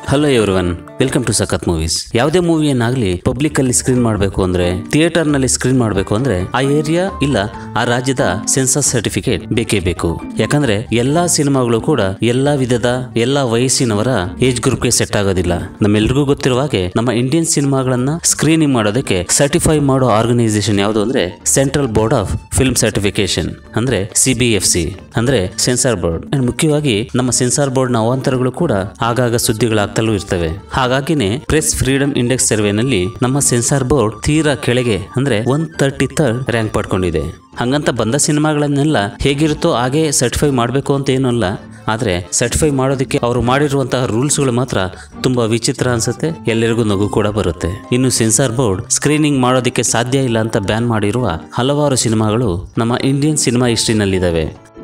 hello everyone welcome to Sakath movies ಯಾವುದೇ ಮೂವಿಯನ್ನಾಗ್ಲಿ public ಅಲ್ಲಿ ಸ್ಕ್ರೀನ್ ಮಾಡಬೇಕು ಅಂದ್ರೆ ಥಿಯೇಟರ್ ನಲ್ಲಿ ಸ್ಕ್ರೀನ್ ಮಾಡಬೇಕು ಅಂದ್ರೆ ಆ ಏರಿಯಾ ಇಲ್ಲ ಆ ರಾಜ್ಯದ ಸೆನ್ಸಸ್ ಸರ್ಟಿಫಿಕೇಟ್ ಬೇಕೇ ಬೇಕು ಯಾಕಂದ್ರೆ ಎಲ್ಲಾ ಸಿನಿಮಾಗಳು ಕೂಡ ಎಲ್ಲಾ ವಿಧದ ಎಲ್ಲಾ ವಯಸ್ಸಿನವರ ಏಜ್ ಗ್ರೂಪ್ಗೆ ಸೆಟ್ ಆಗೋದಿಲ್ಲ ನಮ್ಮೆಲ್ರಿಗೂ ಗೊತ್ತಿರುವ ಹಾಗೆ ನಮ್ಮ ಇಂಡಿಯನ್ ಸಿನಿಮಾಗಳನ್ನ ಸ್ಕ್ರೀನಿಂಗ್ ಮಾಡೋದಕ್ಕೆ ಸರ್ಟಿಫೈ ಮಾಡೋ ಆರ್ಗನೈಸೇಷನ್ ಯಾವುದು ಅಂದ್ರೆ Central Board of Film Certification ಅಂದ್ರೆ ಸಿ ಬಿ ಎಫ್ ಸಿ ಅಂದ್ರೆ ಸೆನ್ಸಾರ್ ಬೋರ್ಡ್ ಅಂಡ್ ಮುಖ್ಯವಾಗಿ ನಮ್ಮ ಸೆನ್ಸಾರ್ ಬೋರ್ಡ್ ನ ಅವಾಂತರಗಳು ಕೂಡ ಆಗಾಗ ಸುದ್ದಿಗಳಾಗ್ತಲೂ ಇರ್ತವೆ ಹಾಗಾಗಿನೇ ಪ್ರೆಸ್ ಫ್ರೀಡಮ್ ಇಂಡೆಕ್ಸ್ ಸರ್ವೆನಲ್ಲಿ ನಮ್ಮ ಸೆನ್ಸಾರ್ ಬೋರ್ಡ್ ತೀರಾ ಕೆಳಗೆ ಅಂದ್ರೆ ಒನ್ ತರ್ಟಿ ಥರ್ಡ್ ರ್ಯಾಂಕ್ ಪಡ್ಕೊಂಡಿದೆ ಹಂಗಂತ ಬಂದ ಸಿನಿಮಾಗಳನ್ನೆಲ್ಲ ಹೇಗಿರುತ್ತೋ ಹಾಗೆ ಸರ್ಟಿಫೈ ಮಾಡಬೇಕು ಅಂತ ಏನೂ ಅಲ್ಲ ಆದರೆ ಸರ್ಟಿಫೈ ಮಾಡೋದಕ್ಕೆ ಅವರು ಮಾಡಿರುವಂತಹ ರೂಲ್ಸ್ಗಳು ಮಾತ್ರ ತುಂಬಾ ವಿಚಿತ್ರ ಅನ್ಸುತ್ತೆ ಎಲ್ಲರಿಗೂ ನಗು ಕೂಡ ಬರುತ್ತೆ ಇನ್ನು ಸೆನ್ಸಾರ್ ಬೋರ್ಡ್ ಸ್ಕ್ರೀನಿಂಗ್ ಮಾಡೋದಕ್ಕೆ ಸಾಧ್ಯ ಇಲ್ಲ ಅಂತ ಬ್ಯಾನ್ ಮಾಡಿರುವ ಹಲವಾರು ಸಿನಿಮಾಗಳು ನಮ್ಮ ಇಂಡಿಯನ್ ಸಿನಿಮಾ ಹಿಸ್ಟ್ರಿನಲ್ಲಿದ್ದಾವೆ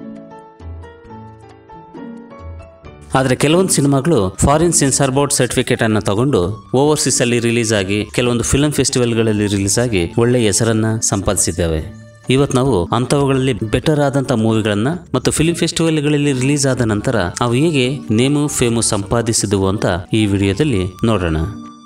ಆದರೆ ಕೆಲವೊಂದು ಸಿನಿಮಾಗಳು ಫಾರಿನ್ ಸೆನ್ಸಾರ್ ಬೋರ್ಡ್ ಸರ್ಟಿಫಿಕೇಟ್ ಅನ್ನು ತಗೊಂಡು ಓವರ್ಸೀಸ್ ಅಲ್ಲಿ ರಿಲೀಸ್ ಆಗಿ ಕೆಲವೊಂದು ಫಿಲ್ಮ್ ಫೆಸ್ಟಿವಲ್ಗಳಲ್ಲಿ ರಿಲೀಸ್ ಆಗಿ ಒಳ್ಳೆ ಹೆಸರನ್ನ ಸಂಪಾದಿಸಿದ್ದಾವೆ ಇವತ್ತು ನಾವು ಅಂಥವುಗಳಲ್ಲಿ ಬೆಟರ್ ಆದಂಥ ಮೂವಿಗಳನ್ನ ಮತ್ತು ಫಿಲ್ಮ್ ಫೆಸ್ಟಿವಲ್ಗಳಲ್ಲಿ ರಿಲೀಸ್ ಆದ ನಂತರ ಅವು ಹೇಗೆ ನೇಮು ಫೇಮು ಸಂಪಾದಿಸಿದವು ಅಂತ ಈ ವಿಡಿಯೋದಲ್ಲಿ ನೋಡೋಣ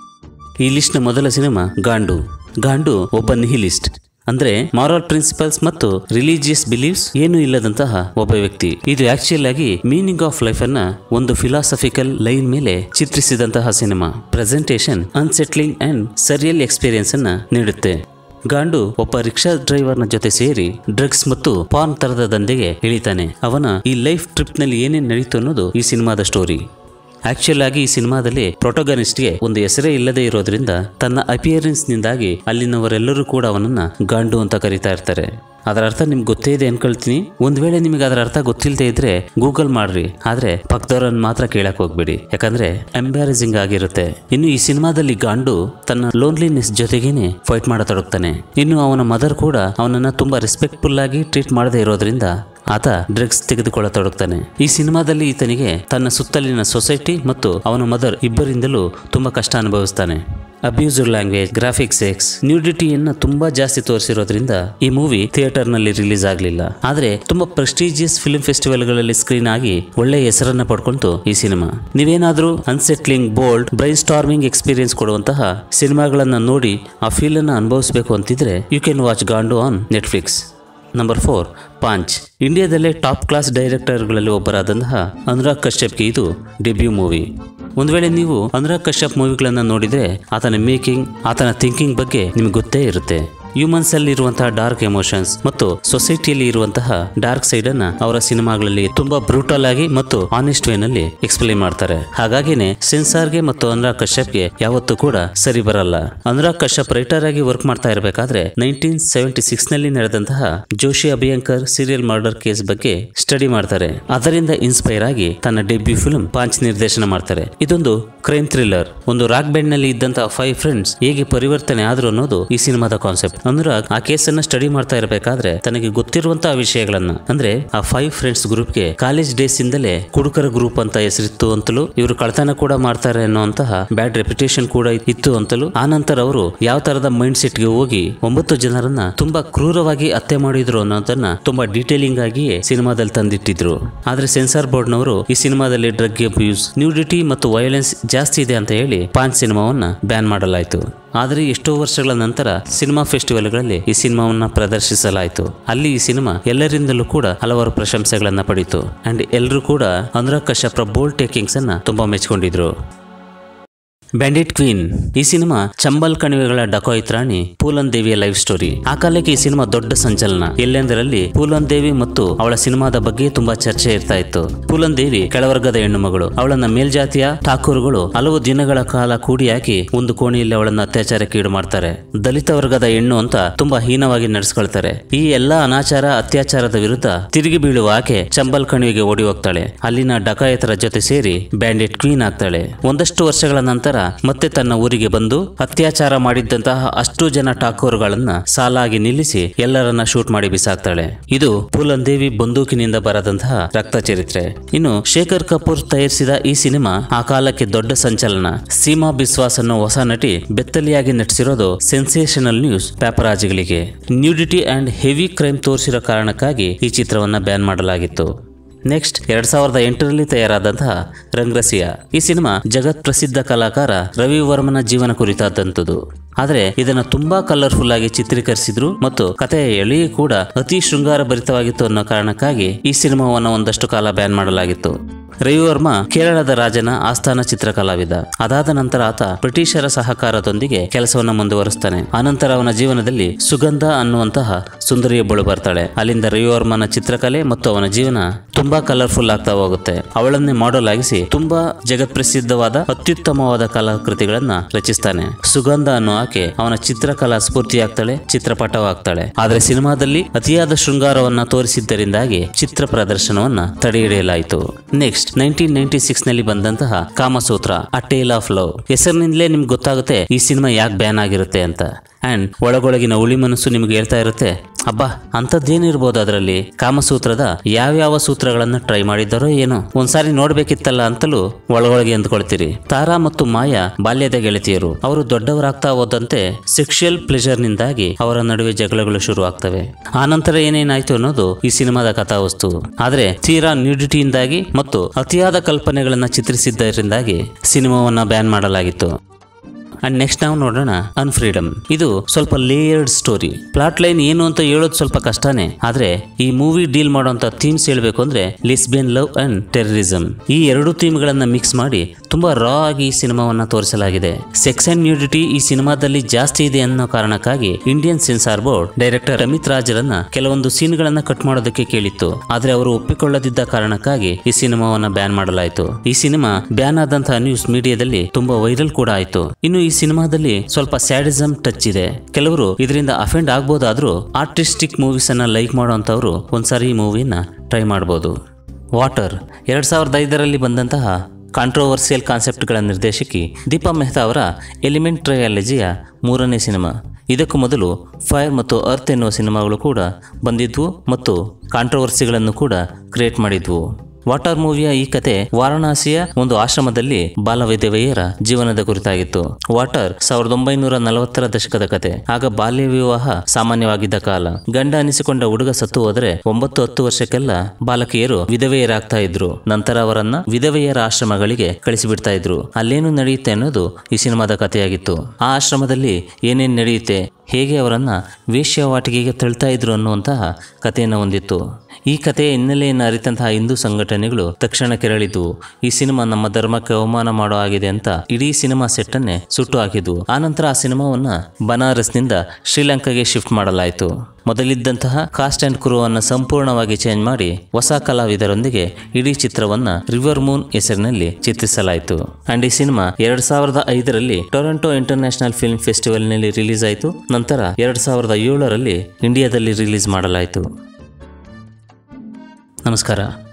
ಈ ಲಿಸ್ಟ್ನ ಮೊದಲ ಸಿನಿಮಾ ಗಾಂಡು ಗಾಂಡು ಒಬ್ಬ ನಿಹಿಲಿಸ್ಟ್ ಅಂದ್ರೆ ಮಾರಲ್ ಪ್ರಿನ್ಸಿಪಲ್ಸ್ ಮತ್ತು ರಿಲಿಜಿಯಸ್ ಬಿಲೀವ್ಸ್ ಏನು ಇಲ್ಲದಂತಹ ಒಬ್ಬ ವ್ಯಕ್ತಿ ಇದು ಆಕ್ಚುಯಲ್ ಆಗಿ ಮೀನಿಂಗ್ ಆಫ್ ಲೈಫ್ ಅನ್ನ ಒಂದು ಫಿಲಾಸಫಿಕಲ್ ಲೈನ್ ಮೇಲೆ ಚಿತ್ರಿಸಿದಂತಹ cinema presentation unsettling and surreal experience ಅನ್ನ ನೀಡುತ್ತೆ ಗಾಂಡು ಒಬ್ಬ ರಿಕ್ಷಾ ಡ್ರೈವರ್ನ ಜೊತೆ ಸೇರಿ ಡ್ರಗ್ಸ್ ಮತ್ತು ಪಾನ್ ತರದ ದಂಧೆಗೆ ಇಳಿತಾನೆ ಅವನ ಈ ಲೈಫ್ ಟ್ರಿಪ್ ನಲ್ಲಿ ಏನೇನ್ ನಡೀತು ಅನ್ನೋದು ಈ ಸಿನಿಮಾದ ಸ್ಟೋರಿ ಆಕ್ಚುಲ್ ಆಗಿ ಈ ಸಿನಿಮಾದಲ್ಲಿ ಪ್ರೊಟೋಗನಿಸ್ಟ್ಗೆ ಒಂದು ಹೆಸರೇ ಇಲ್ಲದೆ ಇರೋದ್ರಿಂದ ತನ್ನ ಅಪಿಯರೆನ್ಸ್ ನಿಂದಾಗಿ ಅಲ್ಲಿನವರೆಲ್ಲರೂ ಕೂಡ ಅವನನ್ನ ಗಾಂಡು ಅಂತ ಕರೀತಾ ಇರ್ತಾರೆ ಅದರ ಅರ್ಥ ನಿಮ್ಗೆ ಗೊತ್ತೇ ಇದೆ ಅನ್ಕೊಳ್ತೀನಿ ಒಂದ್ ವೇಳೆ ನಿಮಗೆ ಅದರ ಅರ್ಥ ಗೊತ್ತಿಲ್ಲದೆ ಇದ್ರೆ ಗೂಗಲ್ ಮಾಡ್ರಿ ಆದ್ರೆ ಪಕ್ಕದವ್ರನ್ನ ಮಾತ್ರ ಕೇಳಕ್ ಹೋಗ್ಬೇಡಿ ಯಾಕಂದ್ರೆ ಎಂಬ್ಯಾರಸಿಂಗ್ ಆಗಿರುತ್ತೆ ಇನ್ನು ಈ ಸಿನಿಮಾದಲ್ಲಿ ಗಾಂಡು ತನ್ನ ಲೋನ್ಲಿನೆಸ್ ಜೊತೆಗೇನೆ ಫೈಟ್ ಮಾಡತೊಡಗ್ತಾನೆ ಇನ್ನು ಅವನ ಮದರ್ ಕೂಡ ಅವನನ್ನ ತುಂಬಾ ರೆಸ್ಪೆಕ್ಟ್ಫುಲ್ ಆಗಿ ಟ್ರೀಟ್ ಮಾಡದೇ ಇರೋದ್ರಿಂದ ಆತ ಡ್ರಗ್ಸ್ ತೆಗೆದುಕೊಳ್ಳತೊಡಗ್ತಾನೆ ಈ ಸಿನಿಮಾದಲ್ಲಿ ಈತನಿಗೆ ತನ್ನ ಸುತ್ತಲಿನ ಸೊಸೈಟಿ ಮತ್ತು ಅವನ ಮದರ್ ಇಬ್ಬರಿಂದಲೂ ತುಂಬಾ ಕಷ್ಟ ಅನುಭವಿಸ್ತಾನೆ ಅಬ್ಯೂಸ್ಡ್ ಲ್ಯಾಂಗ್ವೇಜ್ ಗ್ರಾಫಿಕ್ಸ್ ಎಕ್ಸ್ ನ್ಯೂಡಿಟಿಯನ್ನ ತುಂಬಾ ಜಾಸ್ತಿ ತೋರಿಸಿರೋದ್ರಿಂದ ಈ ಮೂವಿ ಥಿಯೇಟರ್ ನಲ್ಲಿ ರಿಲೀಸ್ ಆಗಲಿಲ್ಲ ಆದ್ರೆ ತುಂಬಾ ಪ್ರೆಸ್ಟೀಜಿಯಸ್ ಫಿಲ್ಮ್ ಫೆಸ್ಟಿವಲ್ಗಳಲ್ಲಿ ಸ್ಕ್ರೀನ್ ಆಗಿ ಒಳ್ಳೆ ಹೆಸರನ್ನ ಪಡ್ಕೊಂತು ಈ ಸಿನಿಮಾ ನೀವೇನಾದ್ರೂ unsettling bold brainstorming experience ಕೊಡುವಂತಹ ಸಿನಿಮಾಗಳನ್ನ ನೋಡಿ ಆ ಫೀಲ್ ಅನ್ನ ಅನುಭವಿಸಬೇಕು ಅಂತಿದ್ರೆ you can watch Gandu on Netflix number four Paanch ಇಂಡಿಯಾದಲ್ಲೇ ಟಾಪ್ ಕ್ಲಾಸ್ ಡೈರೆಕ್ಟರ್ಗಳಲ್ಲಿ ಒಬ್ಬರಾದಂತಹ ಅನುರಾಗ್ ಕಶ್ಯಪ್ಗೆ ಇದು ಡೆಬ್ಯೂ ಮೂವಿ ಒಂದು ವೇಳೆ ನೀವು ಅನುರಾಗ್ ಕಶ್ಯಪ್ ಮೂವಿಗಳನ್ನು ನೋಡಿದ್ರೆ ಆತನ ಮೇಕಿಂಗ್ ಆತನ ಥಿಂಕಿಂಗ್ ಬಗ್ಗೆ ನಿಮಗೆ ಗೊತ್ತೇ ಇರುತ್ತೆ ಹ್ಯೂಮನ್ಸ್ ಅಲ್ಲಿ ಇರುವಂತಹ ಡಾರ್ಕ್ ಎಮೋಷನ್ಸ್ ಮತ್ತು ಸೊಸೈಟಿಯಲ್ಲಿ ಇರುವಂತಹ ಡಾರ್ಕ್ ಸೈಡ್ ಅನ್ನ ಅವರ ಸಿನಿಮಾಗಳಲ್ಲಿ ತುಂಬಾ ಬ್ರೂಟಲ್ ಆಗಿ ಮತ್ತು ಆನೆಸ್ಟ್ ವೇನಲ್ಲಿ ಎಕ್ಸ್ಪ್ಲೈನ್ ಮಾಡ್ತಾರೆ ಹಾಗಾಗಿನೇ ಸೆನ್ಸಾರ್ಗೆ ಮತ್ತು ಅನುರಾಗ್ ಕಶ್ಯಪ್ಗೆ ಯಾವತ್ತೂ ಕೂಡ ಸರಿ ಬರಲ್ಲ ಅನುರಾಗ್ ಕಶ್ಯಪ್ ರೈಟರ್ ಆಗಿ ವರ್ಕ್ ಮಾಡ್ತಾ ಇರಬೇಕಾದ್ರೆ ನೈನ್ಟೀನ್ ಸೆವೆಂಟಿ ಸಿಕ್ಸ್ ನಲ್ಲಿ ನಡೆದಂತಹ Joshi Abhyankar serial murder case ಬಗ್ಗೆ ಸ್ಟಡಿ ಮಾಡ್ತಾರೆ ಅದರಿಂದ ಇನ್ಸ್ಪೈರ್ ಆಗಿ ತನ್ನ ಡೆಬ್ಯೂ ಫಿಲ್ಮ್ ಪಾಂಚ್ ನಿರ್ದೇಶನ ಮಾಡ್ತಾರೆ ಇದೊಂದು ಕ್ರೈಮ್ ಥ್ರಿಲ್ಲರ್ ಒಂದು ರಾಕ್ ಬ್ಯಾಂಡ್ ನಲ್ಲಿ ಇದ್ದಂತಹ ಫೈವ್ ಫ್ರೆಂಡ್ಸ್ ಹೇಗೆ ಪರಿವರ್ತನೆ ಆದ್ರು ಅನ್ನೋದು ಈ ಸಿನಿಮಾದ ಕಾನ್ಸೆಪ್ಟ್ ಅನುರಾಗ್ ಆ ಕೇಸನ್ನ ಸ್ಟಡಿ ಮಾಡ್ತಾ ಇರಬೇಕಾದ್ರೆ ತನಗೆ ಗೊತ್ತಿರುವಂತಹ ವಿಷಯಗಳನ್ನ ಅಂದ್ರೆ ಆ ಫೈವ್ ಫ್ರೆಂಡ್ಸ್ ಗ್ರೂಪ್ಗೆ ಕಾಲೇಜ್ ಡೇಸ್ ಇಂದಲೇ ಕುಡುಕರ ಗ್ರೂಪ್ ಅಂತ ಹೆಸರಿತ್ತು ಅಂತಲೂ ಇವರು ಕಳ್ತನ ಕೂಡ ಮಾಡ್ತಾರೆ ಅನ್ನುವಂತಹ ಬ್ಯಾಡ್ ರೆಪ್ಯುಟೇಷನ್ ಕೂಡ ಇತ್ತು ಅಂತಲೂ ಆ ನಂತರ ಅವರು ಯಾವ ತರದ ಮೈಂಡ್ ಸೆಟ್ಗೆ ಹೋಗಿ ಒಂಬತ್ತು ಜನರನ್ನ ತುಂಬಾ ಕ್ರೂರವಾಗಿ ಹತ್ಯೆ ಮಾಡಿದ್ರು ಅನ್ನೋದನ್ನ ತುಂಬಾ ಡೀಟೇಲಿಂಗ್ ಆಗಿಯೇ ಸಿನಿಮಾದಲ್ಲಿ ತಂದಿಟ್ಟಿದ್ರು ಆದ್ರೆ ಸೆನ್ಸಾರ್ ಬೋರ್ಡ್ ನವರು ಈ ಸಿನಿಮಾದಲ್ಲಿ ಡ್ರಗ್ ಅಬ್ಯೂಸ್ ನ್ಯೂಡಿಟಿ ಮತ್ತು ವೈಲೆನ್ಸ್ ಜಾಸ್ತಿ ಇದೆ ಅಂತ ಹೇಳಿ ಪಾನ್ ಸಿನಿಮಾವನ್ನ ಬ್ಯಾನ್ ಮಾಡಲಾಯಿತು ಆದರೆ ಎಷ್ಟೋ ವರ್ಷಗಳ ನಂತರ ಸಿನಿಮಾ ಫೆಸ್ಟಿವಲ್ಗಳಲ್ಲಿ ಈ ಸಿನಿಮಾವನ್ನ ಪ್ರದರ್ಶಿಸಲಾಯಿತು ಅಲ್ಲಿ ಈ ಸಿನಿಮಾ ಎಲ್ಲರಿಂದಲೂ ಕೂಡ ಹಲವಾರು ಪ್ರಶಂಸೆಗಳನ್ನ ಪಡೀತು ಅಂಡ್ ಎಲ್ಲರೂ ಕೂಡ ಅನುರಾಗ್ ಕಶ್ಯಪ್ರ ಬೋಲ್ಡ್ ಟೇಕಿಂಗ್ಸ್ ಅನ್ನ ತುಂಬಾ ಮೆಚ್ಕೊಂಡಿದ್ರು ಬ್ಯಾಂಡಿಟ್ ಕ್ವೀನ್ ಈ ಸಿನಿಮಾ ಚಂಬಲ್ ಕಣಿವೆಗಳ ಡಕಾಯಿತ್ ರಾಣಿ ಪೂಲನ್ ದೇವಿಯ ಲೈಫ್ ಸ್ಟೋರಿ ಆ ಕಾಲಕ್ಕೆ ಈ ಸಿನಿಮಾ ದೊಡ್ಡ ಸಂಚಲನ ಎಲ್ಲೆಂದರಲ್ಲಿ ಪೂಲನ್ ದೇವಿ ಮತ್ತು ಅವಳ ಸಿನಿಮಾದ ಬಗ್ಗೆ ತುಂಬಾ ಚರ್ಚೆ ಇರ್ತಾ ಇತ್ತು ಪೂಲನ್ ದೇವಿ ಕೆಳವರ್ಗದ ಹೆಣ್ಣು ಮಗಳು ಅವಳನ್ನ ಮೇಲ್ಜಾತಿಯ ಠಾಕೂರ್ಗಳು ಹಲವು ದಿನಗಳ ಕಾಲ ಕೂಡಿ ಹಾಕಿ ಒಂದು ಕೋಣೆಯಲ್ಲಿ ಅವಳನ್ನ ಅತ್ಯಾಚಾರಕ್ಕೆ ಈಡು ಮಾಡ್ತಾರೆ ದಲಿತ ವರ್ಗದ ಹೆಣ್ಣು ಅಂತ ತುಂಬಾ ಹೀನವಾಗಿ ನಡೆಸ್ಕೊಳ್ತಾರೆ ಈ ಎಲ್ಲಾ ಅನಾಚಾರ ಅತ್ಯಾಚಾರದ ವಿರುದ್ಧ ತಿರುಗಿ ಬೀಳುವ ಆಕೆ ಚಂಬಲ್ ಕಣಿವೆಗೆ ಓಡಿ ಹೋಗ್ತಾಳೆ ಅಲ್ಲಿನ ಡಕಾಯತರ ಜೊತೆ ಸೇರಿ ಬ್ಯಾಂಡಿಟ್ ಕ್ವೀನ್ ಆಗ್ತಾಳೆ ಒಂದಷ್ಟು ವರ್ಷಗಳ ನಂತರ ಮತ್ತೆ ತನ್ನ ಊರಿಗೆ ಬಂದು ಅತ್ಯಾಚಾರ ಮಾಡಿದ್ದಂತಹ ಅಷ್ಟು ಜನ ಠಾಕೂರ್ಗಳನ್ನ ಸಾಲಾಗಿ ನಿಲ್ಲಿಸಿ ಎಲ್ಲರನ್ನ ಶೂಟ್ ಮಾಡಿ ಬಿಸಾಕ್ತಾಳೆ ಇದು ಪೂಲನ್ ದೇವಿ ಬಂದೂಕಿನಿಂದ ಬರದಂತಹ ರಕ್ತ ಚರಿತ್ರೆ ಇನ್ನು ಶೇಖರ್ ಕಪೂರ್ ತಯಾರಿಸಿದ ಈ ಸಿನಿಮಾ ಆ ಕಾಲಕ್ಕೆ ದೊಡ್ಡ ಸಂಚಲನ ಸೀಮಾ ಬಿಸ್ವಾಸ್ ಅನ್ನೋ ಹೊಸ ನಟಿ ಬೆತ್ತಲಿಯಾಗಿ ನಟಿಸಿರೋದು ಸೆನ್ಸೇಷನಲ್ ನ್ಯೂಸ್ ಪ್ಯಾಪರಾಜಿಗಳಿಗೆ ನ್ಯೂಡಿಟಿ ಅಂಡ್ ಹೆವಿ ಕ್ರೈಮ್ ತೋರಿಸಿರೋ ಕಾರಣಕ್ಕಾಗಿ ಈ ಚಿತ್ರವನ್ನ ಬ್ಯಾನ್ ಮಾಡಲಾಗಿತ್ತು ನೆಕ್ಸ್ಟ್ ಎರಡ್ ಸಾವಿರದ ಎಂಟರಲ್ಲಿ ತಯಾರಾದಂತಹ ರಂಗ್ರಸಿಯ ಈ ಸಿನಿಮಾ ಜಗತ್ ಪ್ರಸಿದ್ಧ ಕಲಾಕಾರ ರವಿ ವರ್ಮನ ಜೀವನ ಕುರಿತಾದಂಥದ್ದು ಆದರೆ ಇದನ್ನು ತುಂಬಾ ಕಲರ್ಫುಲ್ ಆಗಿ ಚಿತ್ರೀಕರಿಸಿದ್ರು ಮತ್ತು ಕಥೆಯ ಎಳೆಯೂ ಕೂಡ ಅತಿ ಶೃಂಗಾರ ಭರಿತವಾಗಿತ್ತು ಅನ್ನೋ ಕಾರಣಕ್ಕಾಗಿ ಈ ಸಿನಿಮಾವನ್ನು ಒಂದಷ್ಟು ಕಾಲ ಬ್ಯಾನ್ ಮಾಡಲಾಗಿತ್ತು ರವಿವರ್ಮ ಕೇರಳದ ರಾಜನ ಆಸ್ಥಾನ ಚಿತ್ರಕಲಾವಿದ ಅದಾದ ನಂತರ ಆತ ಬ್ರಿಟಿಷರ ಸಹಕಾರದೊಂದಿಗೆ ಕೆಲಸವನ್ನು ಮುಂದುವರಿಸ್ತಾನೆ ಆನಂತರ ಅವನ ಜೀವನದಲ್ಲಿ ಸುಗಂಧ ಅನ್ನುವಂತಹ ಸುಂದರಿಯೊಬ್ಬಳು ಬರ್ತಾಳೆ ಅಲ್ಲಿಂದ ರವಿವರ್ಮನ ಚಿತ್ರಕಲೆ ಮತ್ತು ಅವನ ಜೀವನ ತುಂಬಾ ಕಲರ್ಫುಲ್ ಆಗ್ತಾ ಹೋಗುತ್ತೆ ಅವಳನ್ನೇ ಮಾಡೆಲ್ ಆಗಿಸಿ ತುಂಬಾ ಜಗತ್ಪ್ರಸಿದ್ಧವಾದ ಅತ್ಯುತ್ತಮವಾದ ಕಲಾಕೃತಿಗಳನ್ನ ರಚಿಸ್ತಾನೆ ಸುಗಂಧ ಅನ್ನೋ ಆಕೆ ಅವನ ಚಿತ್ರಕಲಾ ಸ್ಫೂರ್ತಿಯಾಗ್ತಾಳೆ ಚಿತ್ರಪಟವಾಗ್ತಾಳೆ ಆದ್ರೆ ಸಿನಿಮಾದಲ್ಲಿ ಅತಿಯಾದ ಶೃಂಗಾರವನ್ನ ತೋರಿಸಿದ್ದರಿಂದಾಗಿ ಚಿತ್ರ ಪ್ರದರ್ಶನವನ್ನ ತಡೆಹಿಡಿಯಲಾಯಿತು ನೆಕ್ಸ್ಟ್ ನೈನ್ಟೀನ್ ನೈನ್ಟಿ ಸಿಕ್ಸ್ ನಲ್ಲಿ ಬಂದಂತಹ Kamasutra a tale of love ಹೆಸರಿನಿಂದಲೇ ನಿಮ್ಗೆ ಗೊತ್ತಾಗುತ್ತೆ ಈ ಸಿನಿಮಾ ಯಾಕೆ ಬ್ಯಾನ್ ಆಗಿರುತ್ತೆ ಅಂತ ಅಂಡ್ ಒಳಗೊಳಗಿನ ಉಳಿ ಮನಸ್ಸು ನಿಮ್ಗೆ ಹೇಳ್ತಾ ಇರುತ್ತೆ ಅಬ್ಬಾ ಅಂಥದ್ದೇನಿರ್ಬೋದು ಅದರಲ್ಲಿ ಕಾಮಸೂತ್ರದ ಯಾವ್ಯಾವ ಸೂತ್ರಗಳನ್ನ ಟ್ರೈ ಮಾಡಿದ್ದಾರೋ ಏನೋ ಒಂದ್ಸಾರಿ ನೋಡ್ಬೇಕಿತ್ತಲ್ಲ ಅಂತಲೂ ಒಳಗೊಳಗೆ ಅಂದ್ಕೊಳ್ತೀರಿ ತಾರಾ ಮತ್ತು ಮಾಯಾ ಬಾಲ್ಯದ ಗೆಳತಿಯರು ಅವರು ದೊಡ್ಡವರಾಗ್ತಾ ಹೋದಂತೆ ಸೆಕ್ಷುಯಲ್ ಪ್ಲೆಜರ್ ನಿಂದಾಗಿ ಅವರ ನಡುವೆ ಜಗಳಗಳು ಶುರು ಆಗ್ತವೆ ಆನಂತರ ಏನೇನಾಯ್ತು ಅನ್ನೋದು ಈ ಸಿನಿಮಾದ ಕಥಾವಸ್ತು ಆದ್ರೆ ತೀರಾ ನ್ಯೂಡಿಟಿಯಿಂದಾಗಿ ಮತ್ತು ಅತಿಯಾದ ಕಲ್ಪನೆಗಳನ್ನ ಚಿತ್ರಿಸಿದ್ದರಿಂದಾಗಿ ಸಿನಿಮಾವನ್ನ ಬ್ಯಾನ್ ಮಾಡಲಾಗಿತ್ತು ಅಂಡ್ ನೆಕ್ಸ್ಟ್ ನಾವು ನೋಡೋಣ ಅನ್ಫ್ರೀಡಮ್ ಇದು ಸ್ವಲ್ಪ ಲೇಯರ್ಡ್ ಸ್ಟೋರಿ ಪ್ಲಾಟ್ ಲೈನ್ ಏನು ಅಂತ ಹೇಳೋದು ಸ್ವಲ್ಪ ಕಷ್ಟನೇ ಆದ್ರೆ ಈ ಮೂವಿ ಡೀಲ್ ಮಾಡುವಂತ ಥೀಮ್ಸ್ ಹೇಳ್ಬೇಕು ಅಂದ್ರೆ ಲಿಸ್ಬಿಯನ್ ಲವ್ ಅಂಡ್ ಟೆರರಿಸಂ ಈ ಎರಡು ಥೀಮ್ಗಳನ್ನ ಮಿಕ್ಸ್ ಮಾಡಿ ತುಂಬಾ ರಾ ಆಗಿ ಈ ಸಿನಿಮಾವನ್ನ ತೋರಿಸಲಾಗಿದೆ ಸೆಕ್ಸ್ ಅಂಡ್ ನ್ಯೂಡಿಟಿ ಈ ಸಿನಿಮಾದಲ್ಲಿ ಜಾಸ್ತಿ ಇದೆ ಅನ್ನೋ ಕಾರಣಕ್ಕಾಗಿ Indian censor board director Amit ರಾಜ್ರನ್ನ ಕೆಲವೊಂದು ಸೀನ್ಗಳನ್ನ ಕಟ್ ಮಾಡೋದಕ್ಕೆ ಕೇಳಿತ್ತು ಆದ್ರೆ ಅವರು ಒಪ್ಪಿಕೊಳ್ಳದಿದ್ದ ಕಾರಣಕ್ಕಾಗಿ ಈ ಸಿನಿಮಾವನ್ನ ಬ್ಯಾನ್ ಮಾಡಲಾಯಿತು ಈ ಸಿನಿಮಾ ಬ್ಯಾನ್ ಆದಂತಹ ನ್ಯೂಸ್ ಮೀಡಿಯಾದಲ್ಲಿ ತುಂಬಾ ವೈರಲ್ ಕೂಡ ಆಯ್ತು ಇನ್ನು ಈ ಸಿನಿಮಾದಲ್ಲಿ ಸ್ವಲ್ಪ ಸ್ಯಾಡಿಸಮ್ ಟಚ್ ಇದೆ ಕೆಲವರು ಇದರಿಂದ ಅಫೆಂಡ್ ಆಗ್ಬೋದಾದ್ರೂ ಆರ್ಟಿಸ್ಟಿಕ್ ಮೂವೀಸ್ ಅನ್ನ ಲೈಕ್ ಮಾಡುವಂತವ್ರು ಒಂದ್ಸಾರಿ ಈ ಮೂವಿನ ಟ್ರೈ ಮಾಡ್ಬೋದು ವಾಟರ್ ಎರಡ್ ಸಾವಿರದ ಐದರಲ್ಲಿ ಬಂದಂತಹ ಕಾಂಟ್ರೋವರ್ಸಿಯಲ್ ಕಾನ್ಸೆಪ್ಟ್ಗಳ ನಿರ್ದೇಶಕಿ ದೀಪಾ ಮೆಹ್ತಾ ಅವರ ಎಲಿಮೆಂಟ್ ಟ್ರಯಾಲಜಿಯ ಮೂರನೇ ಸಿನಿಮಾ ಇದಕ್ಕೂ ಮೊದಲು ಫೈರ್ ಮತ್ತು ಅರ್ತ್ ಎನ್ನುವ ಸಿನಿಮಾಗಳು ಕೂಡ ಬಂದಿದ್ವು ಮತ್ತು ಕಾಂಟ್ರವರ್ಸಿಗಳನ್ನು ಕೂಡ ಕ್ರಿಯೇಟ್ ಮಾಡಿದ್ವು ವಾಟರ್ ಮೂವಿಯ ಈ ಕತೆ ವಾರಣಾಸಿಯ ಒಂದು ಆಶ್ರಮದಲ್ಲಿ ಬಾಲವಿಧವೆಯರ ಜೀವನದ ಕುರಿತಾಗಿತ್ತು ವಾಟರ್ ಸಾವಿರದ ಒಂಬೈನೂರ ನಲವತ್ತರ ದಶಕದ ಕತೆ ಆಗ ಬಾಲ್ಯ ವಿವಾಹ ಸಾಮಾನ್ಯವಾಗಿದ್ದ ಕಾಲ ಗಂಡ ಅನಿಸಿಕೊಂಡ ಹುಡುಗ ಸತ್ತು ಹೋದರೆ ಒಂಬತ್ತು ಹತ್ತು ವರ್ಷಕ್ಕೆಲ್ಲ ಬಾಲಕಿಯರು ವಿಧವೆಯರಾಗ್ತಾ ಇದ್ರು ನಂತರ ಅವರನ್ನ ವಿಧವೆಯರ ಆಶ್ರಮಗಳಿಗೆ ಕಳಿಸಿಬಿಡ್ತಾ ಇದ್ರು ಅಲ್ಲೇನು ನಡೆಯುತ್ತೆ ಅನ್ನೋದು ಈ ಸಿನಿಮಾದ ಕಥೆಯಾಗಿತ್ತು ಆ ಆಶ್ರಮದಲ್ಲಿ ಏನೇನು ನಡೆಯುತ್ತೆ ಹೇಗೆ ಅವರನ್ನ ವೇಶ್ಯಾವಾಟಿಕೆಗೆ ತಳ್ತಾ ಇದ್ರು ಅನ್ನುವಂತಹ ಕಥೆಯನ್ನು ಹೊಂದಿತ್ತು ಈ ಕಥೆಯ ಹಿನ್ನೆಲೆಯನ್ನು ಅರಿತಂತಹ ಹಿಂದೂ ಸಂಘಟನೆಗಳು ತಕ್ಷಣ ಕೆರಳಿದ್ವು ಈ ಸಿನಿಮಾ ನಮ್ಮ ಧರ್ಮಕ್ಕೆ ಅವಮಾನ ಮಾಡೋ ಆಗಿದೆ ಅಂತ ಇಡೀ ಸಿನಿಮಾ ಸೆಟ್ ಅನ್ನೇ ಸುಟ್ಟು ಹಾಕಿದ್ವು ಆನಂತರ ಆ ಸಿನಿಮಾವನ್ನ ಬನಾರಸ್ನಿಂದ ಶ್ರೀಲಂಕಾಗೆ ಶಿಫ್ಟ್ ಮಾಡಲಾಯಿತು ಮೊದಲಿದ್ದಂತಹ ಕಾಸ್ಟ್ ಅಂಡ್ ಕ್ರೂ ಅನ್ನು ಸಂಪೂರ್ಣವಾಗಿ ಚೇಂಜ್ ಮಾಡಿ ಹೊಸ ಕಲಾವಿದರೊಂದಿಗೆ ಇಡೀ ಚಿತ್ರವನ್ನ ರಿವರ್ ಮೂನ್ ಹೆಸರಿನಲ್ಲಿ ಚಿತ್ರಿಸಲಾಯಿತು ಅಂಡ್ ಈ ಸಿನಿಮಾ ಎರಡ್ ಸಾವಿರದ ಐದರಲ್ಲಿ ಟೊರೊಂಟೊ ಇಂಟರ್ನ್ಯಾಷನಲ್ ಫಿಲ್ಮ್ ಫೆಸ್ಟಿವಲ್ನಲ್ಲಿ ರಿಲೀಸ್ ಆಯಿತು ನಂತರ ಎರಡ್ ಸಾವಿರದ ಏಳರಲ್ಲಿ ಇಂಡಿಯಾದಲ್ಲಿ ರಿಲೀಸ್ ಮಾಡಲಾಯಿತು ನಮಸ್ಕಾರ